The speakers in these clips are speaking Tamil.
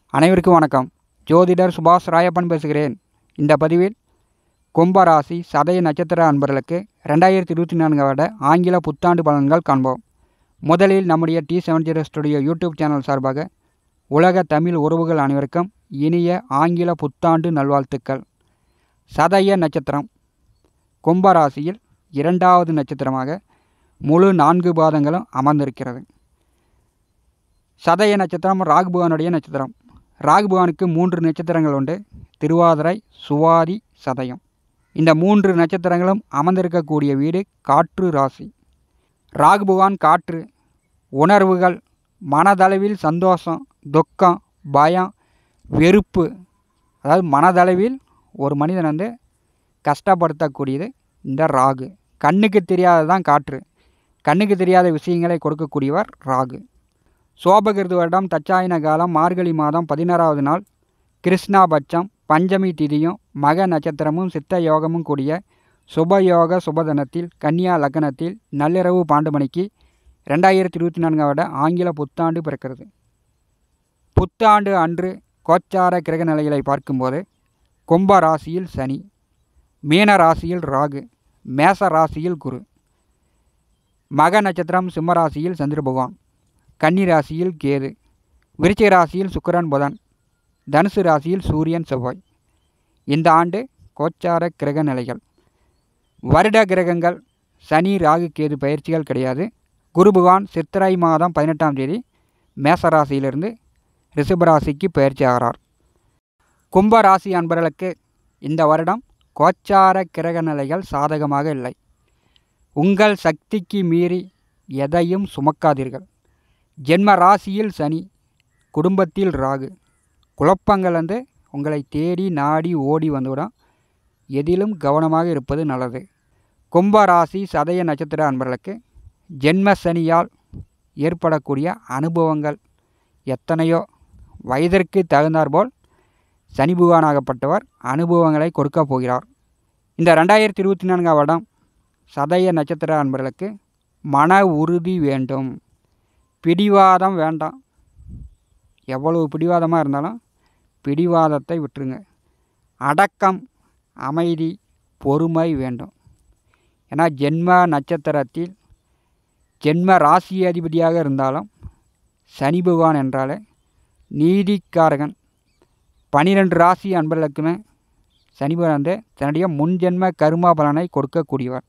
அனைவருக்கும் வணக்கம் ஜோதிடர் சுபாஷ் ராயப்பன் பேசுகிறேன் இந்த பதிவில் கும்பராசி சதய நட்சத்திர அன்பர்களுக்கு ரெண்டாயிரத்தி இருபத்தி நான்காம் வருட ஆங்கில புத்தாண்டு பலன்கள் காண்போம் முதலில் நம்முடைய T seven zero studio YouTube channel சார்பாக உலக தமிழ் உறவுகள் அனைவருக்கும் இனிய ஆங்கில புத்தாண்டு நல்வாழ்த்துக்கள் சதய நட்சத்திரம் கும்பராசியில் இரண்டாவது நட்சத்திரமாக முழு நான்கு பாதங்களும் அமர்ந்திருக்கிறது சதய நட்சத்திரம் ராகுபவானுடைய நட்சத்திரம் ராகுபவானுக்கு மூன்று நட்சத்திரங்கள் உண்டு திருவாதிரை சுவாதி சதயம் இந்த மூன்று நட்சத்திரங்களும் அமர்ந்திருக்கக்கூடிய வீடு காற்று ராசி ராகுபவான் காற்று உணர்வுகள் மனதளவில் சந்தோஷம் துக்கம் பயம் வெறுப்பு அதாவது மனதளவில் ஒரு மனிதன் வந்து கஷ்டப்படுத்தக்கூடியது இந்த ராகு கண்ணுக்கு தெரியாததான் காற்று கண்ணுக்கு தெரியாத விஷயங்களை கொடுக்கக்கூடியவர் ராகு சோபகிருது வருடம் தச்சாயன காலம் மார்கழி மாதம் பதினாறாவது நாள் கிருஷ்ணாபட்சம் பஞ்சமி திதியும் மக நட்சத்திரமும் சித்த யோகமும் கூடிய சுபயோக சுபதனத்தில் கன்னியா லக்னத்தில் நள்ளிரவு பாண்டு மணிக்கு ரெண்டாயிரத்தி இருபத்தி நான்காம் வருட ஆங்கில புத்தாண்டு பிறக்கிறது புத்தாண்டு அன்று கோச்சார கிரக நிலைகளை பார்க்கும்போது கும்ப ராசியில் சனி மீன ராசியில் ராகு மேச ராசியில் குரு மக நட்சத்திரம் சிம்ம ராசியில் சந்திர பகவான் கன்னி ராசியில் கேது விருச்சிக ராசியில் சுக்கிரன் புதன் தனுசு ராசியில் சூரியன் செவ்வாய் இந்த ஆண்டு கோச்சார கிரக நிலைகள் வருட கிரகங்கள் சனி ராகு கேது பயிற்சிகள் கிடையாது குரு பகவான் சித்திரை மாதம் பதினெட்டாம் தேதி மேச ராசியிலிருந்து ரிஷபராசிக்கு பயிற்சி ஆகிறார் கும்ப ராசி அன்பர்களுக்கு இந்த வருடம் கோச்சார கிரக நிலைகள் சாதகமாக இல்லை உங்கள் சக்திக்கு மீறி எதையும் சுமக்காதீர்கள் ஜென்ம ராசியில் சனி குடும்பத்தில் ராகு குழப்பங்கள் வந்து உங்களை தேடி நாடி ஓடி வந்துவிடும் எதிலும் கவனமாக இருப்பது நல்லது கும்ப ராசி சதய நட்சத்திர அன்பர்களுக்கு ஜென்ம சனியால் ஏற்படக்கூடிய அனுபவங்கள் எத்தனையோ வயதிற்கு தகுந்தாற்போல் சனி பகவானாகப்பட்டவர் அனுபவங்களை கொடுக்கப் போகிறார் இந்த ரெண்டாயிரத்தி இருபத்தி நான்காம் வருடம் சதய நட்சத்திர அன்பர்களுக்கு மன உறுதி வேண்டும் பிடிவாதம் வேண்டாம் எவ்வளவு பிடிவாதமாக இருந்தாலும் பிடிவாதத்தை விட்டுருங்க அடக்கம் அமைதி பொறுமை வேண்டும் ஏன்னா ஜென்ம நட்சத்திரத்தில் ஜென்ம ராசி அதிபதியாக இருந்தாலும் சனி பகவான் என்றாலே நீதிக்காரகன் பனிரெண்டு ராசி அன்பர்களுக்குமே சனி பகவான் வந்து தன்னுடைய முன்ஜென்ம கருமா பலனை கொடுக்கக்கூடியவர்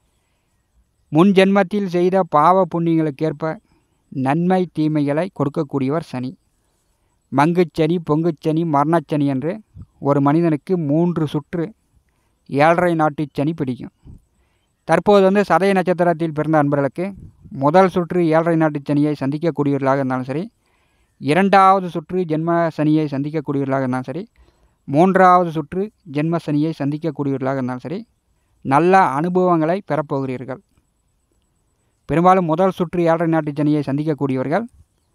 முன் ஜென்மத்தில் செய்த பாவ புண்ணியங்களுக்கேற்ப நன்மை தீமைகளை கொடுக்கக்கூடியவர் சனி மங்குச்சனி பொங்குச்சனி மரணச்சனி என்று ஒரு மனிதனுக்கு மூன்று சுற்று ஏழரை நாட்டு சனி பிடிக்கும் தற்போது வந்து சதய நட்சத்திரத்தில் பிறந்த அன்பர்களுக்கு முதல் சுற்று ஏழரை நாட்டு சனியை சந்திக்கக்கூடியவர்களாக இருந்தாலும் சரி இரண்டாவது சுற்று ஜென்ம சனியை சந்திக்கக்கூடியவர்களாக இருந்தாலும் சரி மூன்றாவது சுற்று ஜென்ம சனியை சந்திக்கக்கூடியவர்களாக இருந்தாலும் சரி நல்ல அனுபவங்களை பெறப்போகிறீர்கள் பெரும்பாலும் முதல் சுற்று ஏழரை நாட்டு சனியை சந்திக்கக்கூடியவர்கள்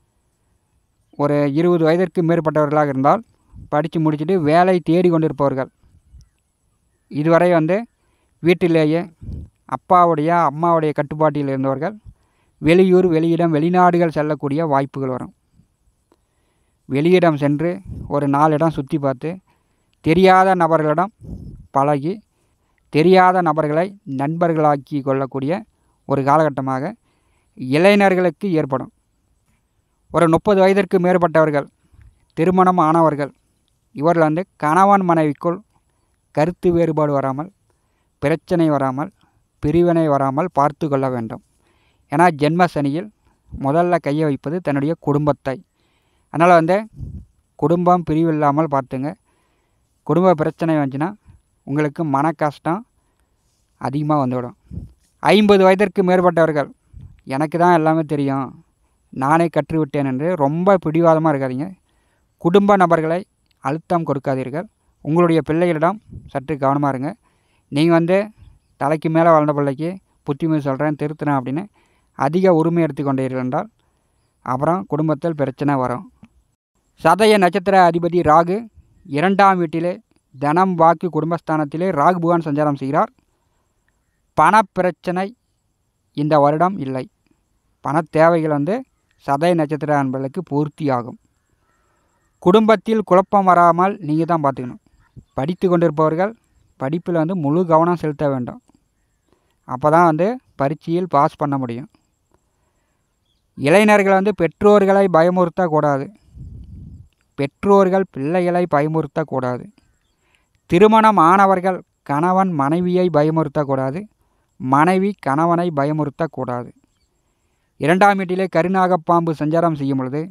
ஒரு இருபது வயதிற்கு மேற்பட்டவர்களாக இருந்தால் படித்து முடிச்சுட்டு வேலை தேடி கொண்டிருப்பவர்கள் இதுவரை வந்து வீட்டிலேயே அப்பாவுடைய அம்மாவுடைய கட்டுப்பாட்டில் இருந்தவர்கள் வெளியூர் வெளியிடம் வெளிநாடுகள் செல்லக்கூடிய வாய்ப்புகள் வரும் வெளியிடம் சென்று ஒரு நாலிடம் சுற்றி பார்த்து தெரியாத நபர்களிடம் பழகி தெரியாத நபர்களை நண்பர்களாக்கி கொள்ளக்கூடிய ஒரு காலகட்டமாக இளைஞர்களுக்கு ஏற்படும் ஒரு முப்பது வயதிற்கு மேற்பட்டவர்கள் திருமணம் ஆனவர்கள் இவர்கள் வந்து கணவன் மனைவிக்குள் கருத்து வேறுபாடு வராமல் பிரச்சனை வராமல் பிரிவினை வராமல் பார்த்து கொள்ள வேண்டும் ஏன்னா ஜென்ம சனியில் முதல்ல கையை வைப்பது தன்னுடைய குடும்பத்தை அதனால் வந்து குடும்பம் பிரிவில்லாமல் பார்த்துங்க குடும்ப பிரச்சனை வந்துச்சுன்னா உங்களுக்கு மன கஷ்டம் அதிகமாக வந்துவிடும் ஐம்பது வயதிற்கு மேற்பட்டவர்கள் எனக்கு தான் எல்லாமே தெரியும் நானே கற்றுவிட்டேன் என்று ரொம்ப பிடிவாதமாக இருக்காதீங்க குடும்ப நபர்களை அழுத்தம் கொடுக்காதீர்கள் உங்களுடைய பிள்ளைகளிடம் சற்று கவனமாக இருங்க நீங்கள் வந்து தலைக்கு மேலே வளர்ந்த பிள்ளைக்கு புத்திமதி சொல்கிறேன் திருத்துறேன் அப்படின்னு அதிக உரிமை எடுத்துக்கொண்டீர்கள் என்றால் அப்புறம் குடும்பத்தில் பிரச்சனை வரும் சதய நட்சத்திர அதிபதி ராகு இரண்டாம் வீட்டிலே தனம் வாக்கு குடும்பஸ்தானத்திலே ராகு பகவான் சஞ்சாரம் செய்கிறார் பணப்பிரச்சனை இந்த வருடம் இல்லை பண தேவைகள் வந்து சதய நட்சத்திர அன்பர்களுக்கு பூர்த்தியாகும் குடும்பத்தில் குழப்பம் வராமல் நீங்கள் தான் பார்த்துக்கணும் படித்து கொண்டிருப்பவர்கள் படிப்பில் வந்து முழு கவனம் செலுத்த வேண்டும் அப்போ தான் வந்து பரீட்சையில் பாஸ் பண்ண முடியும் இளைஞர்கள் வந்து பெற்றோர்களை பயமுறுத்தக்கூடாது பெற்றோர்கள் பிள்ளைகளை பயமுறுத்தக்கூடாது திருமணம் ஆனவர்கள் கணவன் மனைவியை பயமுறுத்தக்கூடாது மனைவி கணவனை பயமுறுத்தக்கூடாது இரண்டாம் வீட்டிலே கருநாகப்பாம்பு சஞ்சாரம் செய்யும் பொழுது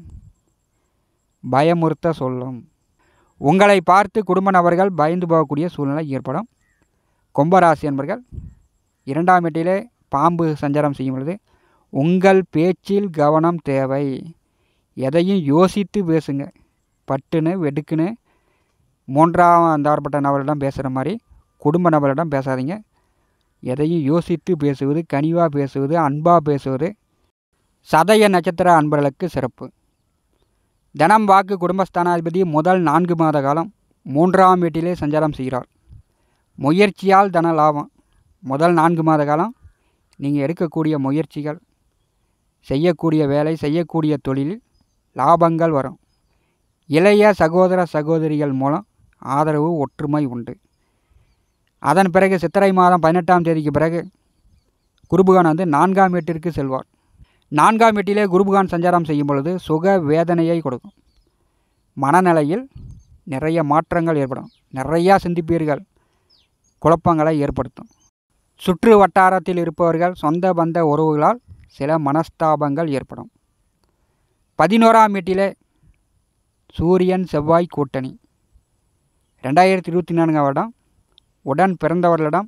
பயமுறுத்த சொல்லும் உங்களை பார்த்து குடும்ப நபர்கள் பயந்து போகக்கூடிய சூழ்நிலை ஏற்படும் கும்பராசி என்பர்கள் இரண்டாம் வீட்டிலே பாம்பு சஞ்சாரம் செய்யும் பொழுது உங்கள் பேச்சில் கவனம் தேவை எதையும் யோசித்து பேசுங்க பட்டுன்னு வெடுக்குன்னு மூன்றாம் தாரப்பட்ட நபரிடம் பேசுகிற மாதிரி குடும்ப நபரிடம் பேசாதீங்க எதையும் யோசித்து பேசுவது கனிவாக பேசுவது அன்பாக பேசுவது சதய நட்சத்திர அன்பர்களுக்கு சிறப்பு தனம் வாக்கு குடும்பஸ்தானாதிபதி முதல் நான்கு மாத காலம் மூன்றாம் வீட்டிலே சஞ்சாரம் செய்கிறார் முயற்சியால் தன லாபம் முதல் நான்கு மாத காலம் நீங்கள் எடுக்கக்கூடிய முயற்சிகள் செய்யக்கூடிய வேலை செய்யக்கூடிய தொழிலில் லாபங்கள் வரும் இளைய சகோதர சகோதரிகள் மூலம் ஆதரவு ஒற்றுமை உண்டு அதன் பிறகு சித்திரை மாதம் பதினெட்டாம் தேதிக்கு பிறகு குருபகான் வந்து நான்காம் வீட்டிற்கு செல்வார் நான்காம் வீட்டிலே குருபகான் சஞ்சாரம் செய்யும் பொழுது சுக வேதனையை கொடுக்கும் மனநிலையில் நிறைய மாற்றங்கள் ஏற்படும் நிறையா சிந்திப்பீர்கள் குழப்பங்களை ஏற்படுத்தும் சுற்று வட்டாரத்தில் இருப்பவர்கள் சொந்த பந்த உறவுகளால் சில மனஸ்தாபங்கள் ஏற்படும் பதினோராம் வீட்டிலே சூரியன் செவ்வாய் கூட்டணி ரெண்டாயிரத்தி இருபத்தி நான்காம் வருடம் உடன் பிறந்தவர்களிடம்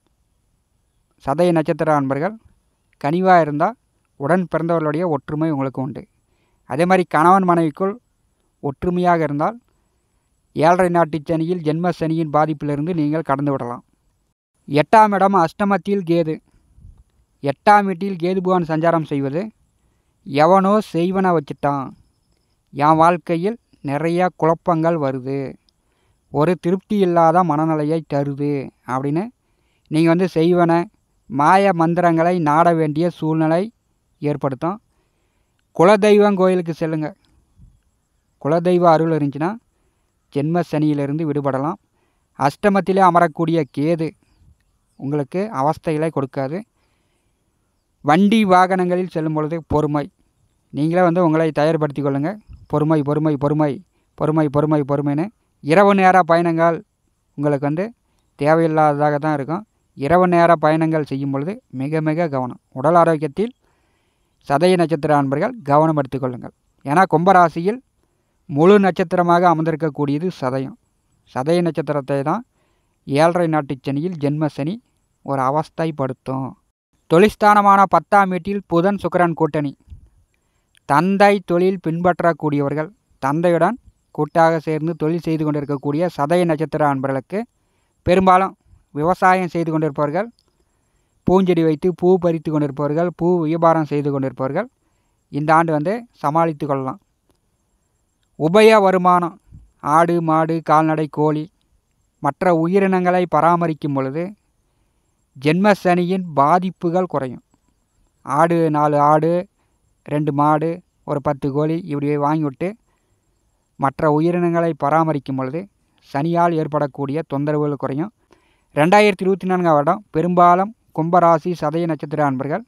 சதய நட்சத்திர அன்பர்கள் கனிவாக இருந்தால் உடன் பிறந்தவர்களுடைய ஒற்றுமை உங்களுக்கு உண்டு அதே மாதிரி கணவன் மனைவிக்குள் ஒற்றுமையாக இருந்தால் ஏழரை நாட்டு சனியில் ஜென்ம சனியின் பாதிப்பிலிருந்து நீங்கள் கடந்து விடலாம் எட்டாம் இடம் அஷ்டமத்தில் கேது எட்டாம் வீட்டில் கேது புகான் சஞ்சாரம் செய்வது எவனோ செய்வனை வச்சுட்டான் என் வாழ்க்கையில் நிறைய குழப்பங்கள் வருது ஒரு திருப்தி இல்லாத மனநிலையை தருது அப்படின்னு நீங்கள் வந்து செய்வன மாய மந்திரங்களை நாட வேண்டிய சூழ்நிலை ஏற்படுத்தும் குலதெய்வம் கோயிலுக்கு செல்லுங்கள் குலதெய்வ அருள் இருந்துச்சுன்னா ஜென்ம சனியிலிருந்து விடுபடலாம் அஷ்டமத்திலே அமரக்கூடிய கேது உங்களுக்கு அவஸ்தைகளை கொடுக்காது வண்டி வாகனங்களில் செல்லும் பொழுது பொறுமை நீங்களே வந்து உங்களை தயார்படுத்தி கொள்ளுங்கள் பொறுமை பொறுமை பொறுமை பொறுமை பொறுமை பொறுமைன்னு இரவு நேர பயணங்கள் உங்களுக்கு வந்து தேவையில்லாததாக தான் இருக்கும் இரவு நேர பயணங்கள் செய்யும் பொழுது மிக மிக கவனம் உடல் ஆரோக்கியத்தில் சதய நட்சத்திர அன்பர்கள் கவனம் எடுத்துக்கொள்ளுங்கள் ஏன்னா கும்பராசியில் முழு நட்சத்திரமாக அமர்ந்திருக்கக்கூடியது சதயம் சதய நட்சத்திரத்தை தான் ஏழரை நாட்டு சனியில் ஜென்ம சனி ஒரு அவஸ்தைப்படுத்தும் தொழிற்ஸ்தானமான பத்தாம் வீட்டில் புதன் சுக்கரன் கூட்டணி தந்தை தொழில் பின்பற்றக்கூடியவர்கள் தந்தையுடன் கூட்டாக சேர்ந்து தொழில் செய்து கொண்டிருக்கக்கூடிய சதய நட்சத்திர அன்பர்களுக்கு பெரும்பாலும் விவசாயம் செய்து கொண்டிருப்பவர்கள் பூஞ்செடி வைத்து பூ பறித்து கொண்டிருப்பவர்கள் பூ வியாபாரம் செய்து கொண்டிருப்பவர்கள் இந்த ஆண்டு வந்து சமாளித்து கொள்ளலாம் உபய வருமானம் ஆடு மாடு கால்நடை கோழி மற்ற உயிரினங்களை பராமரிக்கும் பொழுது ஜென்ம சனியின் பாதிப்புகள் குறையும் ஆடு நாலு ஆடு ரெண்டு மாடு ஒரு பத்து கோழி இப்படி வாங்கிவிட்டு மற்ற உயிரினங்களை பராமரிக்கும் பொழுது சனியால் ஏற்படக்கூடிய தொந்தரவுகள் குறையும் ரெண்டாயிரத்தி இருபத்தி நான்காம் வருடம் பெரும்பாலும் கும்பராசி சதய நட்சத்திர அன்பர்கள்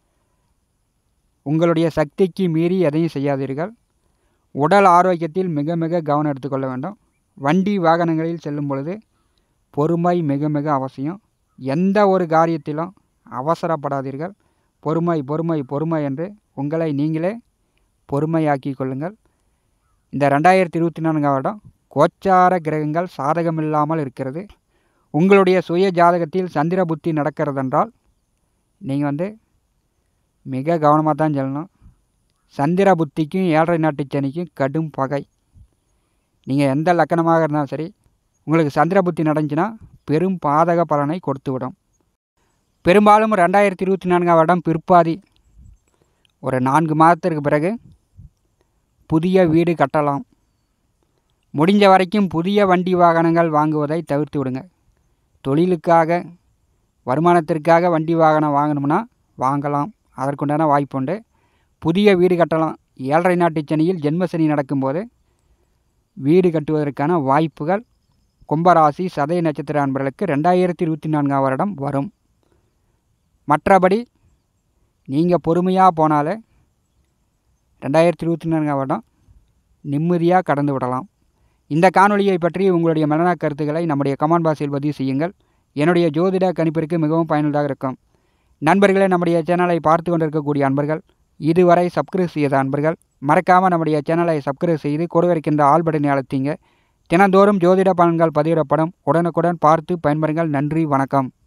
உங்களுடைய சக்திக்கு மீறி எதையும் செய்யாதீர்கள் உடல் ஆரோக்கியத்தில் மிக மிக கவனம் எடுத்துக்கொள்ள வேண்டும் வண்டி வாகனங்களில் செல்லும் பொழுது பொறுமை மிக மிக அவசியம் எந்த ஒரு காரியத்திலும் அவசரப்படாதீர்கள் பொறுமை பொறுமை பொறுமை என்று உங்களை நீங்களே பொறுமையாக்கி கொள்ளுங்கள் இந்த ரெண்டாயிரத்தி இருபத்தி நான்காம் வருடம் கோச்சார கிரகங்கள் சாதகமில்லாமல் இருக்கிறது உங்களுடைய சுய ஜாதகத்தில் சந்திர புத்தி நடக்கிறதென்றால் நீங்கள் வந்து மிக கவனமாக தான் செல்லணும் சந்திர புத்திக்கும் ஏழரை நாட்டு சனிக்கும் கடும் பகை நீங்கள் எந்த லக்கணமாக இருந்தாலும் சரி உங்களுக்கு சந்திர புத்தி நடந்துச்சுன்னா பெரும் பாதக பலனை கொடுத்து விடும் பெரும்பாலும் ரெண்டாயிரத்தி இருபத்தி நான்காம் வருடம் பிற்பாதி ஒரு நான்கு மாதத்திற்கு பிறகு புதிய வீடு கட்டலாம் முடிஞ்ச வரைக்கும் புதிய வண்டி வாகனங்கள் வாங்குவதை தவிர்த்து விடுங்க தொழிலுக்காக வருமானத்திற்காக வண்டி வாகனம் வாங்கணும்னா வாங்கலாம் அதற்குண்டான வாய்ப்புண்டு புதிய வீடு கட்டலாம் ஏழரை நாட்டு சனியில் ஜென்ம சனி நடக்கும்போது வீடு கட்டுவதற்கான வாய்ப்புகள் கும்பராசி சதய நட்சத்திர அன்பர்களுக்கு ரெண்டாயிரத்தி இருபத்தி நான்காம் வருடம் வரும் மற்றபடி நீங்கள் பொறுமையாக போனாலே ரெண்டாயிரத்தி இருபத்தி நான்காம் வருடம் நிம்மதியாக கடந்து விடலாம் இந்த காணொளியை பற்றி உங்களுடைய மனநா கருத்துக்களை நம்முடைய கமெண்ட் பாக்ஸில் பதிவு செய்யுங்கள் என்னுடைய ஜோதிட கணிப்பிற்கு மிகவும் பயனுள்ளதாக இருக்கும் நண்பர்களே நம்முடைய சேனலை பார்த்து கொண்டிருக்கக்கூடிய அன்பர்கள் இதுவரை சப்ஸ்கிரைப் செய்த அன்பர்கள் மறக்காமல் நம்முடைய சேனலை சப்ஸ்கிரைப் செய்து கொடுவிருக்கின்ற ஆள் பட்டனை அழுத்திங்க தினந்தோறும் ஜோதிட பலன்கள் பதிவிடப்படும் உடனுக்குடன் பார்த்து பயன்பெறுங்கள் நன்றி வணக்கம்